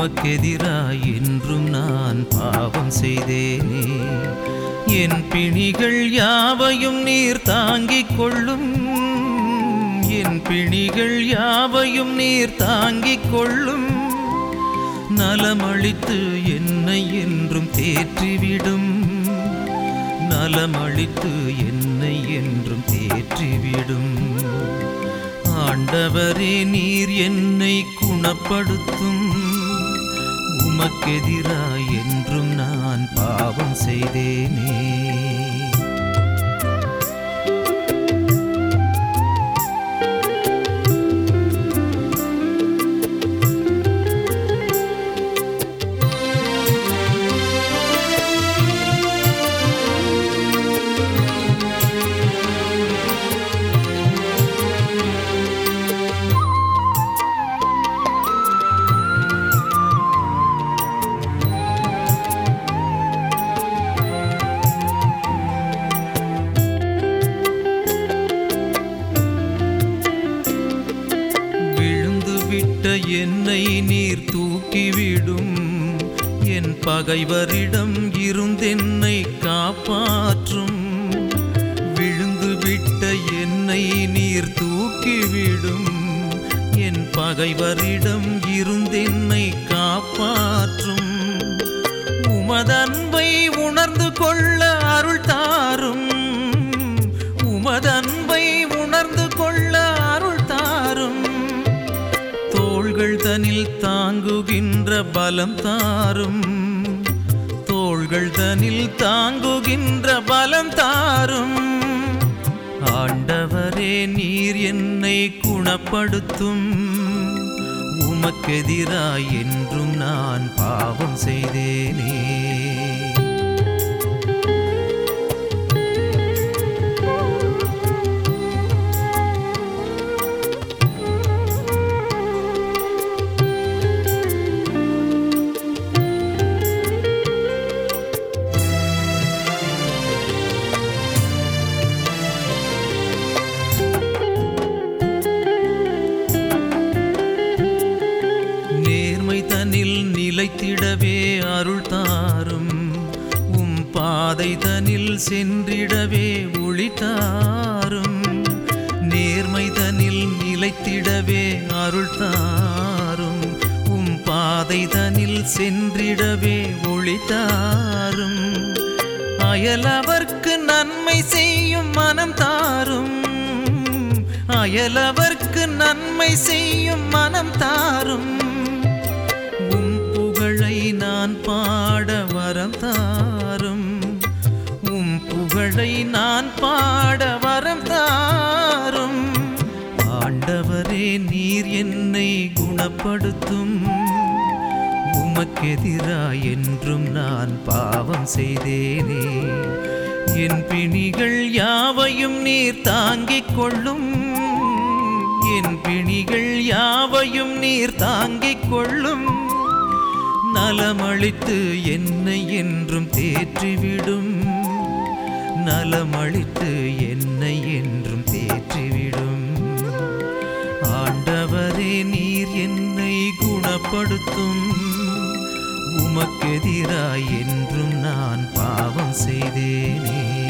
உமக்கெதிராய் என்றும் நான் பாவம் செய்தேனே என் பிணிகள் யாவையும் நீர் தாங்கிக் கொள்ளும் என் பிணிகள் யாவையும் நீர் தாங்கிக் கொள்ளும் நலமளித்து என்னை என்றும் தேற்றிவிடும் நலமளித்து என்னை என்றும் தேற்றிவிடும் ஆண்டவரே நீர் என்னை குணப்படுத்தும் உமக்கெதிராய் என்றும் நான் பாவம் செய்தேனே விழுந்து விட்ட என்னை நீர் தூக்கிவிடும் என் பகைவரிடம் இருந்தென்னை காப்பாற்றும் விழுந்து விட்ட என்னை நீர் தூக்கிவிடும் என் பகைவரிடம் இருந்தென்னை காப்பாற்றும் உமதன்பை உணர்ந்து கொள்ள அருள் தாரும் உமதன்பை உணர்ந்து கொள்ள அருள் தாரும் தோள்கள் தனில் தாங்குகின்ற பலம் தாரும் தோள்கள் தனில் தாங்குகின்ற பலம் தாரும் ஆண்டவரே நீர் என்னை குணப்படுத்தும் உமக்கெதிராய் என்றும் நான் பாவம் செய்தேனே நேர்மை தனில் நிலைத்திடவே அருள் தாரும் உம் பாதை தனில் சென்றிடவே ஒளி தாரும் நேர்மை தனில் நிலைத்திடவே அருள் தாரும் உம் பாதை தனில் சென்றிடவே ஒளி தாரும் அயலவர்க்கு நன்மை செய்யும் மனம் தாரும் அயலவர்க்கு நன்மை செய்யும் மனம் தாரும் உம் புகழை நான் பாட வரம் தாரும் உம் புகழை நான் பாட வரம் தாரும் ஆண்டவரே நீர் என்னை குணப்படுத்தும் உமக்கெதிராய் என்றும் நான் பாவம் செய்தேனே என் பிணிகள் யாவையும் நீர் தாங்கிக் கொள்ளும் என் பிணிகள் யாவையும் நீர் தாங்கிக் கொள்ளும் நலமளித்து என்னை என்றும் தேற்றிவிடும் நலமளித்து என்னை என்றும் தேற்றிவிடும் ஆண்டவரே நீர் என்னை குணப்படுத்தும் உமக்கெதிராய் என்றும் நான் பாவம் செய்தேனே